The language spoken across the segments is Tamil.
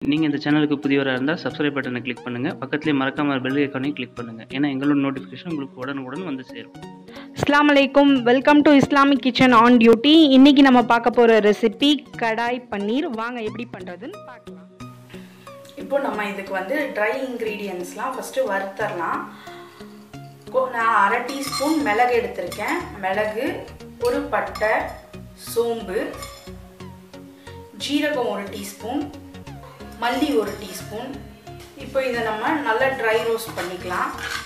நீங்கள் இந்த சேனலுக்கு புதியவராக இருந்தால் சப்ஸ்கிரைப் பட்டனை கிளிக் பண்ணுங்கள் பக்கத்துலேயே மறக்காமல் பெல் ஐக்கானையும் கிளிக் பண்ணுங்கள் ஏன்னா எங்களோட நோட்டிஃபிகேஷன் உங்களுக்கு உடனுக்குடன் வந்து சேரும் அஸ்லாம் அலைக்கும் welcome to Islamic kitchen on duty இன்னைக்கு நம்ம பார்க்க போகிற ரெசிபி கடாய் பன்னீர் வாங்க எப்படி பண்ணுறதுன்னு பார்க்கலாம் இப்போ நம்ம இதுக்கு வந்து ட்ரை இன்க்ரீடியன்ஸ்லாம் ஃபஸ்ட்டு வறுத்தரலாம் கொ- நான் அரை டீஸ்பூன் மிளகு எடுத்திருக்கேன் மிளகு ஒரு பட்டை சோம்பு ஜீரகம் ஒரு டீஸ்பூன் மல்லி ஒரு டீஸ்பூன் இப்போ இதை நம்ம நல்லா ட்ரை ரோஸ்ட் பண்ணிக்கலாம்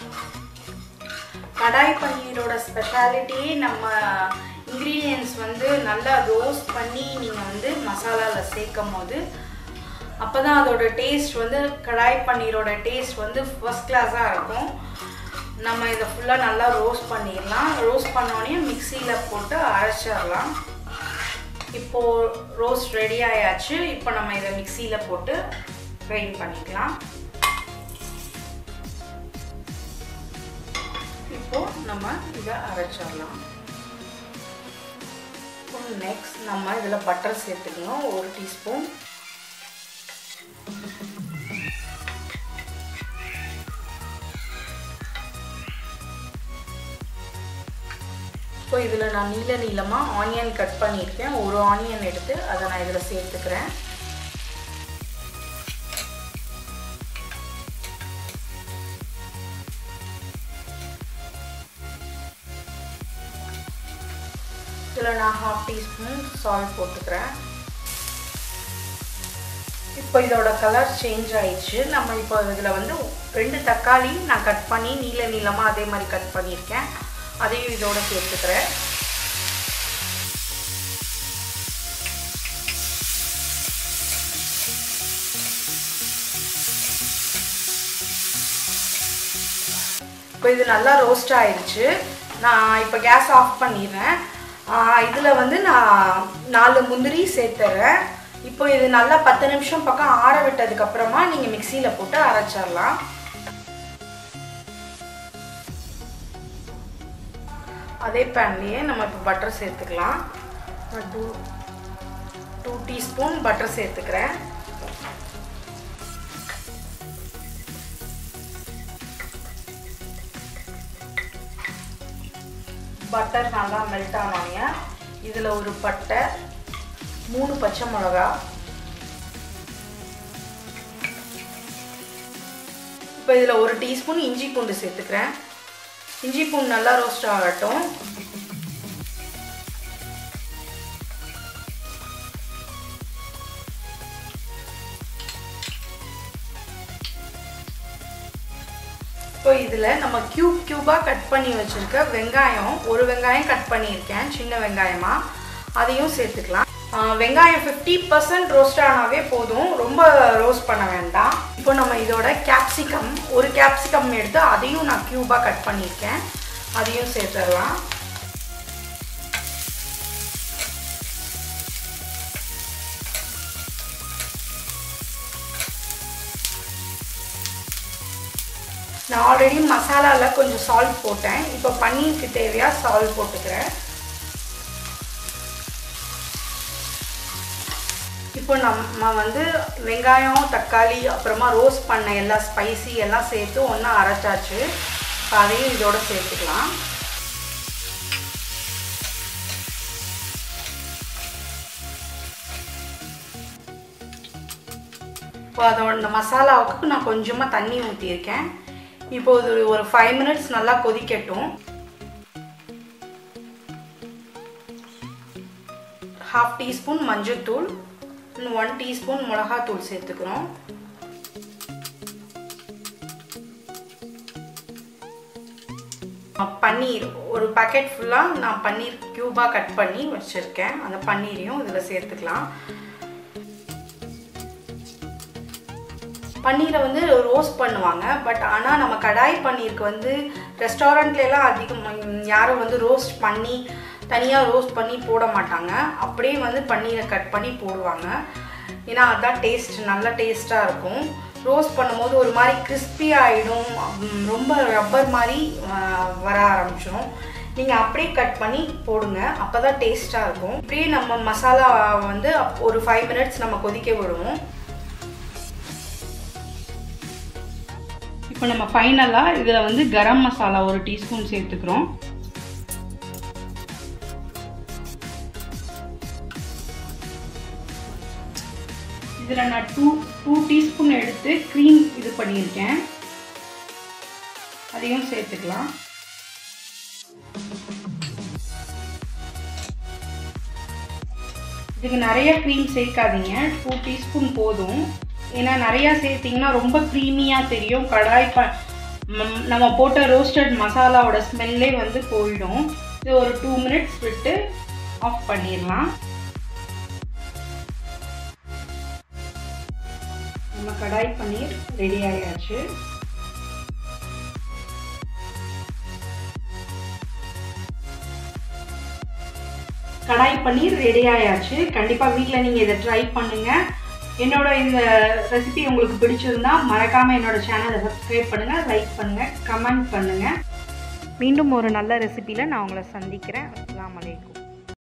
கடாய் பன்னீரோட ஸ்பெஷாலிட்டியே நம்ம இன்க்ரீடியன்ஸ் வந்து நல்லா ரோஸ்ட் பண்ணி நீங்கள் வந்து மசாலாவில் சேர்க்கும் போது அப்போ தான் அதோட டேஸ்ட் வந்து கடாய் பன்னீரோட டேஸ்ட் வந்து ஃபர்ஸ்ட் கிளாஸாக இருக்கும் நம்ம இதை ஃபுல்லாக நல்லா ரோஸ்ட் பண்ணிடலாம் ரோஸ்ட் பண்ணோடனே மிக்சியில் போட்டு அரைச்சிடலாம் இப்போது ரோஸ்ட் ரெடி ஆயாச்சு இப்போ நம்ம இதை மிக்சியில் போட்டு கிரைண்ட் பண்ணிக்கலாம் இப்போ நம்ம இதை அரைச்சிடலாம் இப்போ நெக்ஸ்ட் நம்ம இதில் பட்டர் சேர்த்துக்கணும் ஒரு டீஸ்பூன் இப்போ இதில் நான் நீல நீளமாக ஆனியன் கட் பண்ணியிருக்கேன் ஒரு ஆனியன் எடுத்து அதை நான் இதில் சேர்த்துக்கிறேன் இதில் நான் ஹாஃப் டீஸ்பூன் சால்ட் போட்டுக்கிறேன் இப்போ இதோட கலர் சேஞ்ச் ஆயிடுச்சு நம்ம இப்போ இதில் வந்து ரெண்டு தக்காளி நான் கட் பண்ணி நீல நீளமாக அதே மாதிரி கட் பண்ணியிருக்கேன் அதையும் இதோட சேர்த்துக்கிறேன் இப்போ இது நல்லா ரோஸ்ட் ஆயிடுச்சு நான் இப்போ கேஸ் ஆஃப் பண்ணிடுறேன் இதில் வந்து நான் நாலு முந்திரி சேர்த்துறேன் இப்போ இது நல்லா பத்து நிமிஷம் பக்கம் ஆற விட்டதுக்கு அப்புறமா நீங்கள் மிக்சியில் போட்டு அரைச்சிடலாம் அதே பேன்லேயே நம்ம இப்போ பட்டர் சேர்த்துக்கலாம் நான் டூ டூ டீஸ்பூன் பட்டர் சேர்த்துக்கிறேன் பட்டர் நல்லா மெல்ட் ஆனோங்க இதில் ஒரு பட்டை மூணு பச்சை மிளகா இப்போ இதில் ஒரு டீஸ்பூன் இஞ்சி பூண்டு சேர்த்துக்கிறேன் இஞ்சி பூண்டு நல்லா ரோஸ்ட் ஆகட்டும் இப்போ இதில் நம்ம க்யூப் க்யூபாக கட் பண்ணி வச்சுருக்க வெங்காயம் ஒரு வெங்காயம் கட் பண்ணியிருக்கேன் சின்ன வெங்காயமாக அதையும் சேர்த்துக்கலாம் ஆஹ் வெங்காயம் ஃபிஃப்டி பர்சன்ட் ரோஸ்ட் ஆனாவே போதும் ரொம்ப ரோஸ்ட் பண்ண வேண்டாம் இப்போ நம்ம இதோட கேப்சிகம் ஒரு கேப்சிகம் எடுத்து அதையும் நான் க்யூபாக கட் பண்ணியிருக்கேன் அதையும் சேர்த்துடலாம் நான் ஆல்ரெடி மசாலாவில் கொஞ்சம் சால்ட் போட்டேன் இப்போ பன்னீருக்கு தேவையாக சால்ட் போட்டுக்கிறேன் இப்போ நம்ம வந்து வெங்காயம் தக்காளி அப்புறமா ரோஸ்ட் பண்ண எல்லா ஸ்பைசி எல்லாம் சேர்த்து ஒன்றா அரைச்சாச்சு இப்போ அதையும் இதோட சேர்த்துக்கலாம் இப்போ அதோட இந்த மசாலாவுக்கு நான் கொஞ்சமாக தண்ணி ஊற்றியிருக்கேன் இப்போ இது ஒரு ஃபைவ் மினிட்ஸ் நல்லா கொதிக்கட்டும் ஹாஃப் டீஸ்பூன் மஞ்சள்தூள் இன்னும் ஒன் டீஸ்பூன் மிளகாத்தூள் சேர்த்துக்கிறோம் பன்னீர் ஒரு பாக்கெட் ஃபுல்லாக நான் பன்னீர் க்யூபாக கட் பண்ணி வச்சுருக்கேன் அந்த பன்னீரையும் இதில் சேர்த்துக்கலாம் பன்னீரை வந்து ரோஸ்ட் பண்ணுவாங்க பட் ஆனால் நம்ம கடாய் பன்னீருக்கு வந்து ரெஸ்டாரண்ட்லாம் அதிகம் யாரும் வந்து ரோஸ்ட் பண்ணி தனியாக ரோஸ்ட் பண்ணி போட மாட்டாங்க அப்படியே வந்து பன்னீரை கட் பண்ணி போடுவாங்க ஏன்னா அதுதான் டேஸ்ட் நல்ல டேஸ்ட்டாக இருக்கும் ரோஸ்ட் பண்ணும்போது ஒரு மாதிரி கிறிஸ்பி ஆகிடும் ரொம்ப ரப்பர் மாதிரி ஆஹ், வர ஆரம்பிச்சிடும் நீங்கள் அப்படியே கட் பண்ணி போடுங்க அப்போ தான் டேஸ்ட்டாக இருக்கும் இப்படியே நம்ம மசாலா வந்து ஒரு ஃபைவ் மினிட்ஸ் நம்ம கொதிக்க விடுவோம் இப்போ நம்ம ஃபைனலாக இதில் வந்து கரம் மசாலா ஒரு டீஸ்பூன் சேர்த்துக்கிறோம் இதில் நான் டூ டூ டீஸ்பூன் எடுத்து க்ரீம் இது பண்ணியிருக்கேன் அதையும் சேர்த்துக்கலாம் இதுக்கு நிறைய க்ரீம் சேர்க்காதீங்க டூ டீஸ்பூன் போதும் ஏன்னா நிறையா சேர்த்திங்கன்னா ரொம்ப க்ரீமியாக தெரியும் கடாய் ப ம், நம்ம போட்ட ரோஸ்டட் மசாலாவோட ஸ்மெல்லே வந்து போயிடும் இது ஒரு டூ மினிட்ஸ் விட்டு ஆஃப் பண்ணிடலாம் நம்ம கடாய் பன்னீர் ரெடி ஆயாச்சு கடாய் பன்னீர் ரெடி ஆயாச்சு கண்டிப்பாக வீட்டில் நீங்கள் இதை ட்ரை பண்ணுங்கள் என்னோட இந்த ரெசிபி உங்களுக்கு பிடிச்சிருந்தா மறக்காமல் என்னோட சேனலை சப்ஸ்கிரைப் பண்ணுங்கள் லைக் பண்ணுங்கள் கமெண்ட் பண்ணுங்கள் மீண்டும் ஒரு நல்ல ரெசிபியில் நான் உங்களை சந்திக்கிறேன் அஸ்ஸலாமு அலைக்கும்